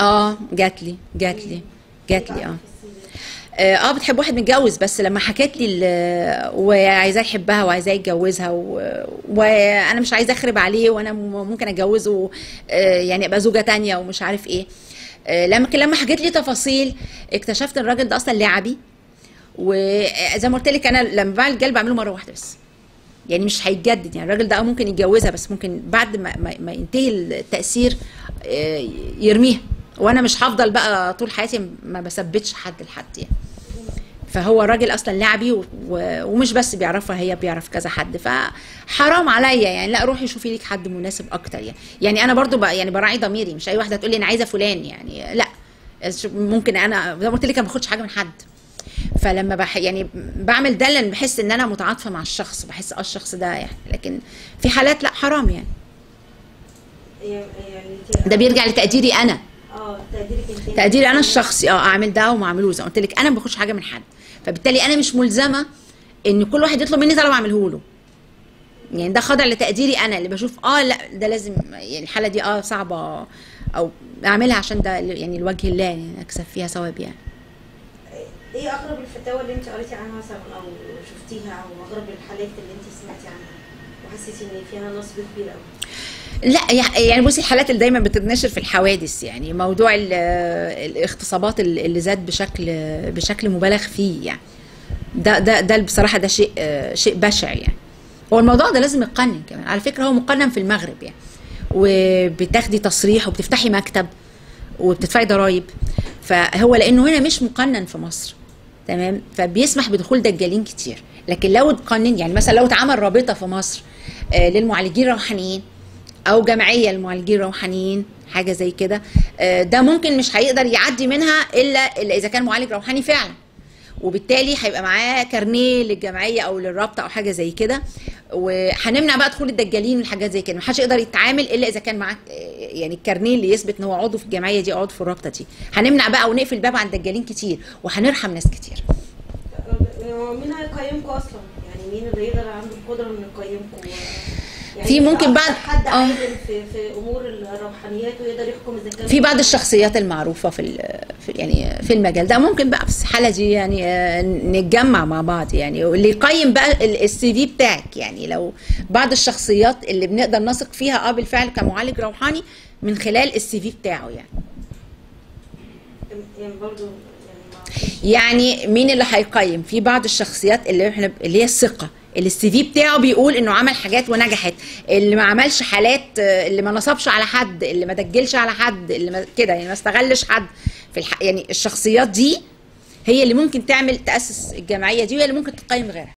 اه جات لي جات لي جات لي اه اه آه، بتحب واحد متجوز بس لما حكت لي ال- وعايزاه يحبها وعايزاه يتجوزها و... وانا مش عايزه اخرب عليه وانا م- ممكن اتجوزه آه، يعني ابقى زوجه تانية ومش عارف ايه آه، لما لما حكت لي تفاصيل اكتشفت ان الراجل ده اصلا لعبي وزي ما قلت لك انا لما بعمل الجلب بعمله مره واحده بس يعني مش هيتجدد يعني الراجل ده اه ممكن يتجوزها بس ممكن بعد ما, ما, ما ينتهي التأثير آه، يرميها وانا مش هفضل بقى طول حياتي ما بثبتش حد لحد يعني فهو الراجل اصلا لعبي و- و- ومش بس بيعرفها هي بيعرف كذا حد فحرام عليا يعني لا روحي شوفي لك حد مناسب اكتر يعني يعني انا برضو بقى يعني براعي ضميري مش اي واحده تقول لي انا عايزه فلان يعني لا ممكن انا زي ما قلت لك انا ما باخدش حاجه من حد فلما بح يعني بعمل ده لان بحس ان انا متعاطفه مع الشخص بحس اه الشخص ده يعني لكن في حالات لا حرام يعني يعني انت ده بيرجع لتقديري انا اه تقديرك انت تقديري انا الشخصي اه اعمل ده وما اعملوش زي ما قلت لك انا ما باخدش حاجه من حد فبالتالي انا مش ملزمه ان كل واحد يطلب مني طلب اعمله له يعني ده خاضع لتقديري انا اللي بشوف اه لا ده لازم يعني الحاله دي اه صعبه او اعملها عشان ده يعني لوجه الله يعني اكسب فيها ثواب يعني ايه اغرب الفتاوى اللي انت قريتي عنها مثلا او شفتيها او اغرب الحالات اللي انت سمعتي عنها وحسيتي ان فيها نصب كبير قوي لا يع- يعني بصي الحالات اللي دايما بتتنشر في الحوادث يعني موضوع ال- الاغتصابات اللي اللي زاد بشكل بشكل مبالغ فيه يعني ده ده ده بصراحه ده شيء آه، شيء بشع يعني هو الموضوع ده لازم يقنن كمان على فكره هو مقنن في المغرب يعني وبتاخدي تصريح وبتفتحي مكتب وبتدفعي ضرائب فهو لانه هنا مش مقنن في مصر تمام فبيسمح بدخول دجالين كتير لكن لو اتقنن يعني مثلا لو اتعمل رابطه في مصر آه، للمعالجين الروحانيين او جمعيه للمعالجين الروحانيين حاجه زي كده آه، ده ممكن مش هيقدر يعدي منها الا الا اذا كان معالج روحاني فعلا وبالتالي هيبقى معاه كارنيه للجمعيه او للرابطه او حاجه زي كده وهنمنع بقى دخول الدجالين والحاجات زي كده محدش يقدر يتعامل الا اذا كان معاه آه، يعني الكارنيه اللي يثبت ان هو عضو في الجمعيه دي عضو في الرابطه دي هنمنع بقى ونقفل باب عن الدجالين كتير وهنرحم ناس كتير هو مين هيقيمكم اصلا يعني مين اللي يقدر عنده القدره انه يقيمكم يعني في ممكن أكتر بعد- حد آه. عالم في في امور الروحانيات ويقدر يحكم اذا كان في بعض الشخصيات المعروفه في, ال- في يعني في المجال ده ممكن بقى في الحاله دي يعني آه، نتجمع مع بعض يعني واللي يقيم بقى السي في بتاعك يعني لو بعض الشخصيات اللي بنقدر نثق فيها اه بالفعل كمعالج روحاني من خلال السي في بتاعه يعني يعني برضه يعني ما يعني مين اللي هيقيم في بعض الشخصيات اللي احنا اللي هي الثقه اللي السي في بتاعه بيقول انه عمل حاجات ونجحت اللي ما عملش حالات آه، اللي ما نصبش على حد اللي ما دجلش على حد اللي ما كده يعني ما استغلش حد في الح... يعني الشخصيات دي هي اللي ممكن تعمل تاسس الجمعيه دي وهي اللي ممكن تقيم غيرها